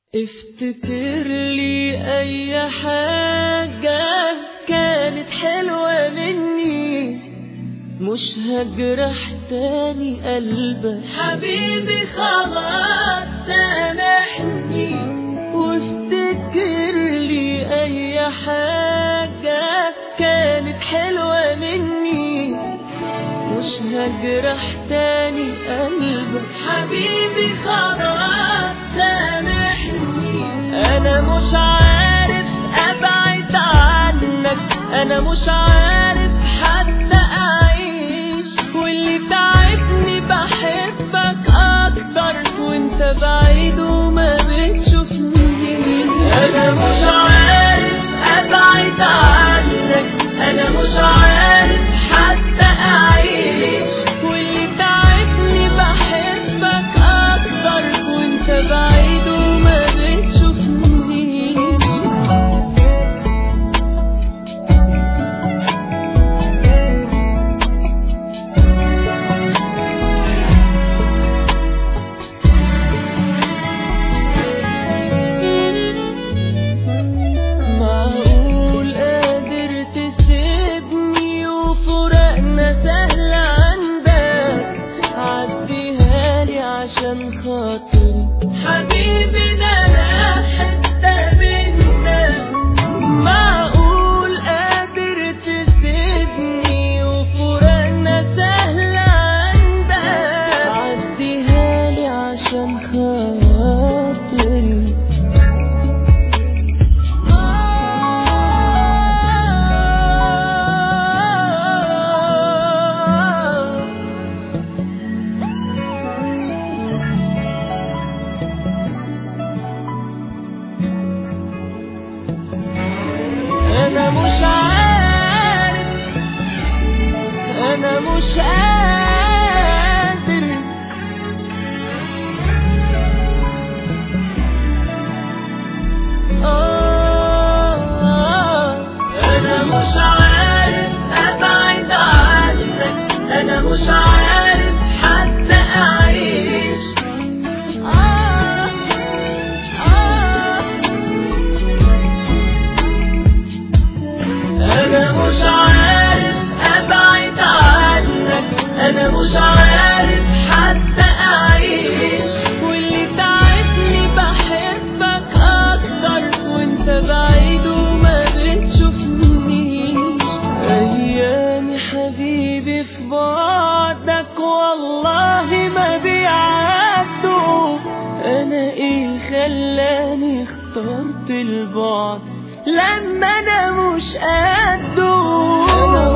افتكر لي اي حاجة كانت حلوة مني مش هجرح تاني قلبك حبيبي خلاص سامحني وافتكر لي اي حاجة كانت حلوة مني مش هجرح تاني قلبك حبيبي خلاص سامحني انا مش عارف ابعد عنك انا مش عارف حتى اعيش واللي تعبني بحبك اكتر وانت بعيد وما بتشوفني انا مش عارف ابعد عنك انا مش عارف حتى اعيش واللي تعبني بحبك اكتر وانت بعيد وما بتشوفني معقول قادر تسيبني وفراقنا سهل عندك عديها لي عشان خاطري حبيبي ده انا حتة منك معقول قادر تسيبني وفراقنا سهل عندك عديها لي عشان خاطري انا مش عارف انا مش قادر آه انا مش عارف ابعد عنك انا مش عارف حتى اعيش آه آه انا مش عارف ابعد عنك انا مش عارف حتى اعيش واللي تعبني بحبك اكتر وانت بعيد وما بتشوفنيش ايامي حبيبي في بعدك والله ما بيعدوا انا ايه خلاني اخترت البعد لما انا مش قده انا